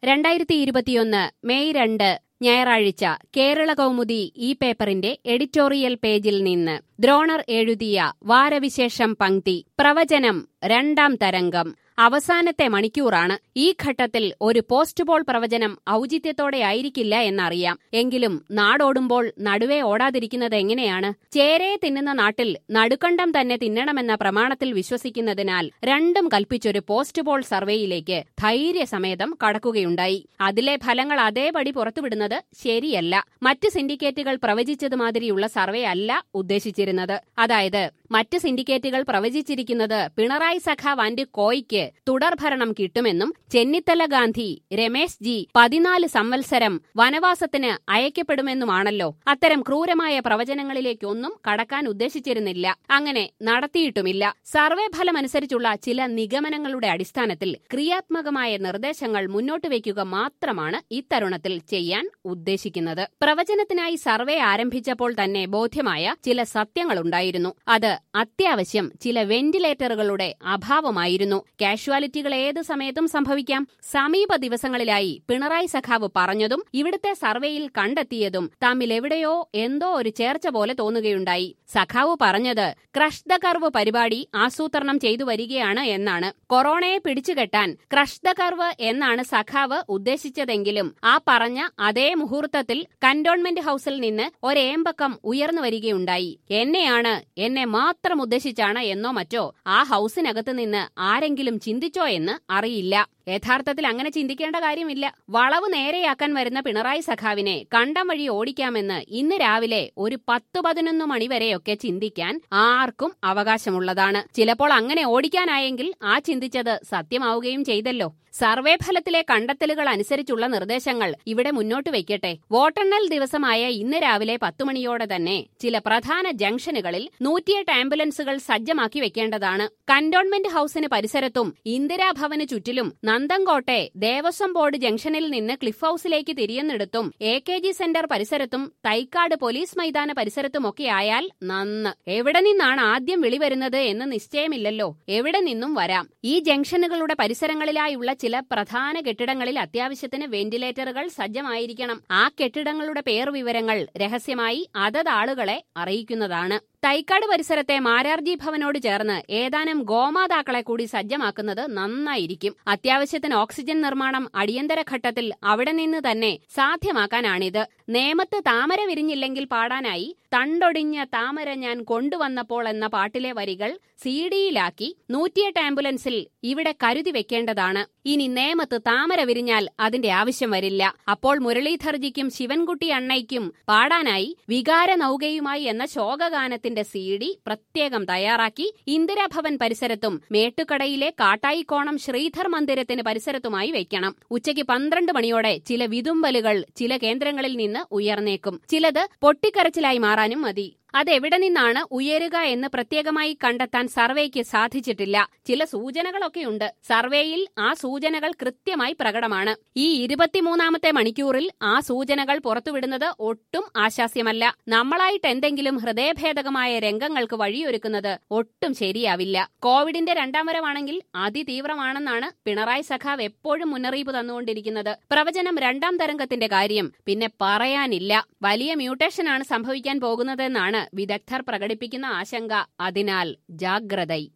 രണ്ടായിരത്തി ഇരുപത്തിയൊന്ന് മെയ് രണ്ട് ഞായറാഴ്ച കേരള കൗമുദി ഈ പേപ്പറിന്റെ എഡിറ്റോറിയൽ പേജിൽ നിന്ന് ദ്രോണർ എഴുതിയ വാരവിശേഷം പങ്ക്തി പ്രവചനം രണ്ടാം തരംഗം അവസാനത്തെ മണിക്കൂറാണ് ഈ ഘട്ടത്തിൽ ഒരു പോസ്റ്റ് പോൾ പ്രവചനം ഔചിത്യത്തോടെ ആയിരിക്കില്ല എന്നറിയാം എങ്കിലും നാടോടുമ്പോൾ നടുവേ ഓടാതിരിക്കുന്നത് എങ്ങനെയാണ് ചേരയെ തിന്നുന്ന നാട്ടിൽ നടുക്കണ്ടം തന്നെ തിന്നണമെന്ന പ്രമാണത്തിൽ വിശ്വസിക്കുന്നതിനാൽ രണ്ടും കൽപ്പിച്ചൊരു പോസ്റ്റ് പോൾ സർവേയിലേക്ക് ധൈര്യസമേതം കടക്കുകയുണ്ടായി അതിലെ ഫലങ്ങൾ അതേപടി പുറത്തുവിടുന്നത് ശരിയല്ല മറ്റ് സിൻഡിക്കേറ്റുകൾ പ്രവചിച്ചതുമാതിരിയുള്ള സർവേ അല്ല ഉദ്ദേശിച്ചിരുന്നത് അതായത് മറ്റ് സിൻഡിക്കേറ്റുകൾ പ്രവചിച്ചിരിക്കുന്നത് പിണറായി സഖാവ് ആൻഡ് കോയ്ക്ക് തുടർഭരണം കിട്ടുമെന്നും ചെന്നിത്തല ഗാന്ധി രമേശ് ജി പതിനാല് സംവത്സരം വനവാസത്തിന് അയക്കപ്പെടുമെന്നുമാണല്ലോ അത്തരം ക്രൂരമായ പ്രവചനങ്ങളിലേക്കൊന്നും കടക്കാൻ ഉദ്ദേശിച്ചിരുന്നില്ല അങ്ങനെ നടത്തിയിട്ടുമില്ല സർവേ ഫലമനുസരിച്ചുള്ള ചില നിഗമനങ്ങളുടെ അടിസ്ഥാനത്തിൽ ക്രിയാത്മകമായ നിർദ്ദേശങ്ങൾ മുന്നോട്ട് വയ്ക്കുക മാത്രമാണ് ഇത്തരുണത്തിൽ ചെയ്യാൻ ഉദ്ദേശിക്കുന്നത് പ്രവചനത്തിനായി സർവേ ആരംഭിച്ചപ്പോൾ തന്നെ ബോധ്യമായ ചില സത്യങ്ങളുണ്ടായിരുന്നു അത് അത്യാവശ്യം ചില വെന്റിലേറ്ററുകളുടെ അഭാവമായിരുന്നു കാഷ്വാലിറ്റികൾ ഏത് സമയത്തും സംഭവിക്കാം സമീപ ദിവസങ്ങളിലായി പിണറായി സഖാവ് പറഞ്ഞതും ഇവിടുത്തെ സർവേയിൽ കണ്ടെത്തിയതും തമ്മിൽ എവിടെയോ എന്തോ ഒരു ചേർച്ച പോലെ തോന്നുകയുണ്ടായി സഖാവ് പറഞ്ഞത് ക്രഷ് ദ കർവ് പരിപാടി ആസൂത്രണം ചെയ്തു വരികയാണ് എന്നാണ് കൊറോണയെ പിടിച്ചുകെട്ടാൻ ക്രഷ് ദ കർവ് എന്നാണ് സഖാവ് ഉദ്ദേശിച്ചതെങ്കിലും ആ പറഞ്ഞ അതേ മുഹൂർത്തത്തിൽ കന്റോൺമെന്റ് ഹൌസിൽ നിന്ന് ഒരേമ്പക്കം ഉയർന്നു വരികയുണ്ടായി എന്നെയാണ് എന്നെ മാത്രം ഉദ്ദേശിച്ചാണ് എന്നോ മറ്റോ ആ ഹൌസിനകത്ത് നിന്ന് ആരെങ്കിലും ചിന്തിച്ചോ എന്ന് അറിയില്ല യഥാർത്ഥത്തിൽ അങ്ങനെ ചിന്തിക്കേണ്ട കാര്യമില്ല വളവ് നേരെയാക്കാൻ വരുന്ന പിണറായി സഖാവിനെ കണ്ടം വഴി ഓടിക്കാമെന്ന് ഇന്ന് രാവിലെ ഒരു പത്തു പതിനൊന്ന് മണിവരെയൊക്കെ ചിന്തിക്കാൻ ആർക്കും അവകാശമുള്ളതാണ് ചിലപ്പോൾ അങ്ങനെ ഓടിക്കാനായെങ്കിൽ ആ ചിന്തിച്ചത് സത്യമാവുകയും ചെയ്തല്ലോ സർവേ ഫലത്തിലെ കണ്ടെത്തലുകൾ അനുസരിച്ചുള്ള നിർദ്ദേശങ്ങൾ ഇവിടെ മുന്നോട്ട് വയ്ക്കട്ടെ വോട്ടെണ്ണൽ ദിവസമായ ഇന്ന് രാവിലെ പത്തു മണിയോടെ തന്നെ ചില പ്രധാന ജംഗ്ഷനുകളിൽ നൂറ്റിയെട്ട് ആംബുലൻസുകൾ സജ്ജമാക്കി വെക്കേണ്ടതാണ് കന്റോൺമെന്റ് ഹൌസിന് പരിസരത്തും ഇന്ദിരാഭവന് ചുറ്റിലും നന്തങ്കോട്ടെ ദേവസ്വം ബോർഡ് ജംഗ്ഷനിൽ നിന്ന് ക്ലിഫ് ഹൌസിലേക്ക് തിരിയുന്നിടത്തും എ കെ ജി സെന്റർ പരിസരത്തും തൈക്കാട് പോലീസ് മൈതാന പരിസരത്തുമൊക്കെ ആയാൽ നന്ന് എവിടെ നിന്നാണ് ആദ്യം വിളിവരുന്നത് എന്ന് നിശ്ചയമില്ലല്ലോ എവിടെ നിന്നും വരാം ഈ ജംഗ്ഷനുകളുടെ പരിസരങ്ങളിലായുള്ള ചില പ്രധാന കെട്ടിടങ്ങളിൽ അത്യാവശ്യത്തിന് വെന്റിലേറ്ററുകൾ സജ്ജമായിരിക്കണം ആ കെട്ടിടങ്ങളുടെ പേർ വിവരങ്ങൾ രഹസ്യമായി അതത് ആളുകളെ അറിയിക്കുന്നതാണ് തൈക്കാട് പരിസരത്തെ മാരാർജി ഭവനോട് ചേർന്ന് ഏതാനും ഗോമാതാക്കളെ കൂടി സജ്ജമാക്കുന്നത് നന്നായിരിക്കും അത്യാവശ്യത്തിന് ഓക്സിജൻ നിർമ്മാണം അടിയന്തര ഘട്ടത്തിൽ അവിടെ നിന്ന് തന്നെ സാധ്യമാക്കാനാണിത് നേമത്ത് താമര വിരിഞ്ഞില്ലെങ്കിൽ പാടാനായി തണ്ടൊടിഞ്ഞ താമര ഞാൻ കൊണ്ടുവന്നപ്പോൾ എന്ന പാട്ടിലെ വരികൾ സി ഡിയിലാക്കി നൂറ്റിയെട്ട് ആംബുലൻസിൽ ഇവിടെ കരുതി വെക്കേണ്ടതാണ് ഇനി നേമത്ത് താമര വിരിഞ്ഞാൽ അതിന്റെ ആവശ്യം വരില്ല അപ്പോൾ മുരളീധർജിക്കും ശിവൻകുട്ടി അണ്ണയ്ക്കും പാടാനായി വികാര നൌകയുമായി എന്ന ശോകഗാനത്തിന്റെ സി ഡി പ്രത്യേകം തയ്യാറാക്കി ഇന്ദിരാഭവൻ പരിസരത്തും മേട്ടുകടയിലെ കാട്ടായിക്കോണം ശ്രീധർ മന്ദിരത്തിന് പരിസരത്തുമായി വയ്ക്കണം ഉച്ചയ്ക്ക് പന്ത്രണ്ട് മണിയോടെ ചില വിതുമ്പലുകൾ ചില കേന്ദ്രങ്ങളിൽ നിന്ന് ഉയർന്നേക്കും ചിലത് പൊട്ടിക്കരച്ചിലായി മാറാനും മതി അതെവിടെ നിന്നാണ് ഉയരുക എന്ന് പ്രത്യേകമായി കണ്ടെത്താൻ സർവേക്ക് സാധിച്ചിട്ടില്ല ചില സൂചനകളൊക്കെയുണ്ട് സർവേയിൽ ആ സൂചനകൾ കൃത്യമായി പ്രകടമാണ് ഈ ഇരുപത്തിമൂന്നാമത്തെ മണിക്കൂറിൽ ആ സൂചനകൾ പുറത്തുവിടുന്നത് ഒട്ടും ആശാസ്യമല്ല നമ്മളായിട്ട് എന്തെങ്കിലും ഹൃദയഭേദകമായ രംഗങ്ങൾക്ക് വഴിയൊരുക്കുന്നത് ഒട്ടും ശരിയാവില്ല കോവിഡിന്റെ രണ്ടാം വരവാണെങ്കിൽ അതിതീവ്രമാണെന്നാണ് പിണറായി സഖാവ് എപ്പോഴും മുന്നറിയിപ്പ് തന്നുകൊണ്ടിരിക്കുന്നത് പ്രവചനം രണ്ടാം തരംഗത്തിന്റെ കാര്യം പിന്നെ പറയാനില്ല വലിയ മ്യൂട്ടേഷനാണ് സംഭവിക്കാൻ പോകുന്നതെന്നാണ് വിദഗ്ധർ പ്രകടിപ്പിക്കുന്ന ആശങ്ക അതിനാൽ ജാഗ്രതൈ